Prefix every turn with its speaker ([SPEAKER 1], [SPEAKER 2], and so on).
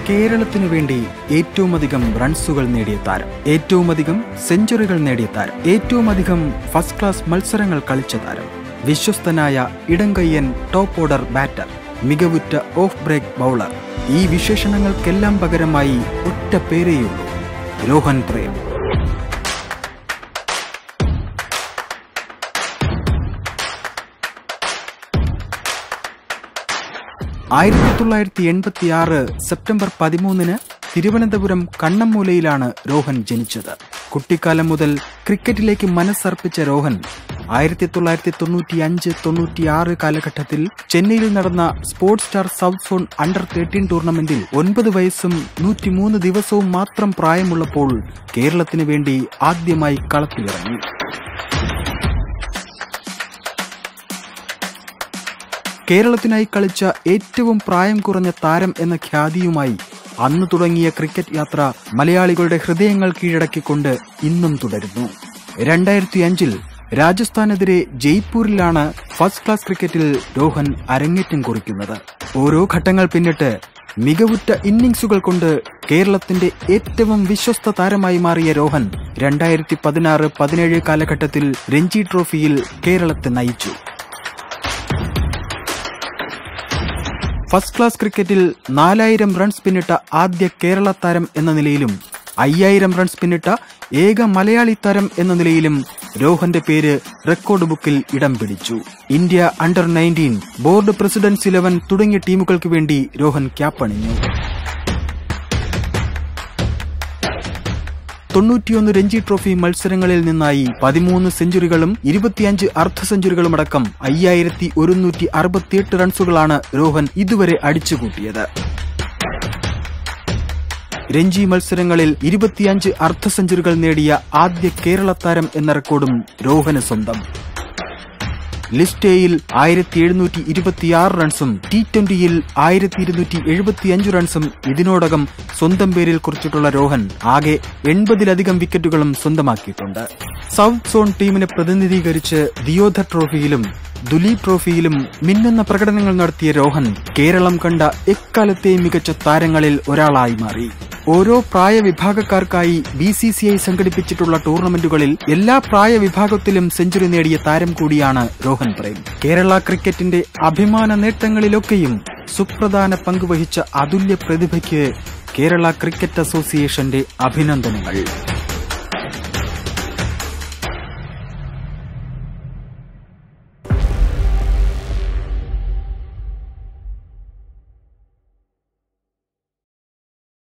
[SPEAKER 1] കേരളത്തിനു വേണ്ടി ഏറ്റവും അധികം റൺസുകൾ നേടിയ താരം ഏറ്റവും അധികം സെഞ്ചുറികൾ നേടിയ താരം ഏറ്റവും അധികം ഫസ്റ്റ് ക്ലാസ് മത്സരങ്ങൾ കളിച്ച താരം വിശ്വസ്തനായ ഇടംകയ്യൻ ടോപ്പ് ഓർഡർ ബാറ്റർ മികവുറ്റ ഓഫ് ബ്രേക്ക് ബൗളർ ഈ വിശേഷണങ്ങൾക്കെല്ലാം പകരമായി ഒറ്റ പേരേയുള്ളൂ രോഹൻ പ്രേം ആയിരത്തി തൊള്ളായിരത്തി എൺപത്തി ആറ് സെപ്റ്റംബർ പതിമൂന്നിന് തിരുവനന്തപുരം കണ്ണമ്മൂലയിലാണ് രോഹൻ ജനിച്ചത് കുട്ടിക്കാലം മുതൽ ക്രിക്കറ്റിലേക്ക് മനസ്സർപ്പിച്ച രോഹൻ ആയിരത്തി തൊള്ളായിരത്തി തൊണ്ണൂറ്റി അഞ്ച് തൊണ്ണൂറ്റിയാറ് കാലഘട്ടത്തിൽ ചെന്നൈയിൽ നടന്ന sports star south zone under thirteen ടൂർണമെന്റിൽ ഒൻപത് വയസ്സും നൂറ്റിമൂന്ന് ദിവസവും മാത്രം പ്രായമുള്ളപ്പോൾ കേരളത്തിന് വേണ്ടി ആദ്യമായി കളത്തിലിറങ്ങി കേരളത്തിനായി കളിച്ച ഏറ്റവും പ്രായം കുറഞ്ഞ താരം എന്ന ഖ്യാതിയുമായി അന്ന് തുടങ്ങിയ ക്രിക്കറ്റ് യാത്ര മലയാളികളുടെ ഹൃദയങ്ങൾ കീഴടക്കിക്കൊണ്ട് ഇന്നും തുടരുന്നു രണ്ടായിരത്തി അഞ്ചിൽ രാജസ്ഥാനെതിരെ ജയ്പൂരിലാണ് ഫസ്റ്റ് ക്ലാസ് ക്രിക്കറ്റിൽ രോഹൻ അരങ്ങേറ്റം കുറിക്കുന്നത് ഓരോ ഘട്ടങ്ങൾ പിന്നിട്ട് മികവുറ്റ ഇന്നിംഗ്സുകൾ കൊണ്ട് കേരളത്തിന്റെ ഏറ്റവും വിശ്വസ്ത താരമായി മാറിയ രോഹൻ രണ്ടായിരത്തി പതിനാറ് പതിനേഴ് കാലഘട്ടത്തിൽ രഞ്ജി ട്രോഫിയിൽ കേരളത്തെ നയിച്ചു ഫസ്റ്റ് ക്ലാസ് ക്രിക്കറ്റിൽ നാലായിരം റൺസ് പിന്നിട്ട ആദ്യ കേരള താരം എന്ന നിലയിലും അയ്യായിരം റൺസ് പിന്നിട്ട ഏക മലയാളി താരം എന്ന നിലയിലും രോഹന്റെ പേര് റെക്കോർഡ് ബുക്കിൽ ഇടം പിടിച്ചു India under nineteen board presidents eleven തുടങ്ങിയ ടീമുകൾക്ക് വേണ്ടി രോഹൻ ക്യാപ്പണിഞ്ഞു തൊണ്ണൂറ്റിയൊന്ന് രഞ്ജി ട്രോഫി മത്സരങ്ങളിൽ നിന്നായി പതിമൂന്ന് സെഞ്ചുറികളും ഇരുപത്തിയഞ്ച് അർദ്ധ സെഞ്ചുറികളുമടക്കം അയ്യായിരത്തി ഒരുന്നൂറ്റി അറുപത്തിയെട്ട് റൺസുകളാണ് രോഹൻ ഇതുവരെ അടിച്ചുകൂട്ടിയത് രഞ്ജി മത്സരങ്ങളിൽ ഇരുപത്തിയഞ്ച് അർദ്ധ സെഞ്ചുറികൾ നേടിയ ആദ്യ കേരള താരം എന്ന റെക്കോർഡും രോഹന് സ്വന്തം ലിസ്റ്റ് എയിൽ ആയിരത്തി എഴുന്നൂറ്റി ഇരുപത്തിയാറ് റൺസും ടി ട്വന്റിയിൽ ആയിരത്തി ഇരുന്നൂറ്റി എഴുപത്തിയഞ്ച് റൺസും ഇതിനോടകം സ്വന്തം പേരിൽ കുറിച്ചിട്ടുള്ള രോഹൻ ആകെ എൺപതിലധികം വിക്കറ്റുകളും സ്വന്തമാക്കിയിട്ടുണ്ട് സൗത്ത് സോൺ ടീമിനെ പ്രതിനിധീകരിച്ച് ദിയോധർ ട്രോഫിയിലും ദുലീപ് ട്രോഫിയിലും മിന്നുന്ന പ്രകടനങ്ങൾ നടത്തിയ രോഹൻ കേരളം കണ്ട എക്കാലത്തെയും മികച്ച താരങ്ങളിൽ ഒരാളായി മാറി ഓരോ പ്രായവിഭാഗക്കാർക്കായി ബി സി സി ഐ സംഘടിപ്പിച്ചിട്ടുള്ള ടൂർണമെന്റുകളിൽ എല്ലാ പ്രായവിഭാഗത്തിലും സെഞ്ചുറി നേടിയ താരം കൂടിയാണ് രോഹൻ പ്രേം കേരള ക്രിക്കറ്റിന്റെ അഭിമാന നേട്ടങ്ങളിലൊക്കെയും സുപ്രധാന പങ്കുവഹിച്ച അതുല്യ പ്രതിഭയ്ക്ക് കേരള ക്രിക്കറ്റ് അസോസിയേഷന്റെ അഭിനന്ദനങ്ങൾ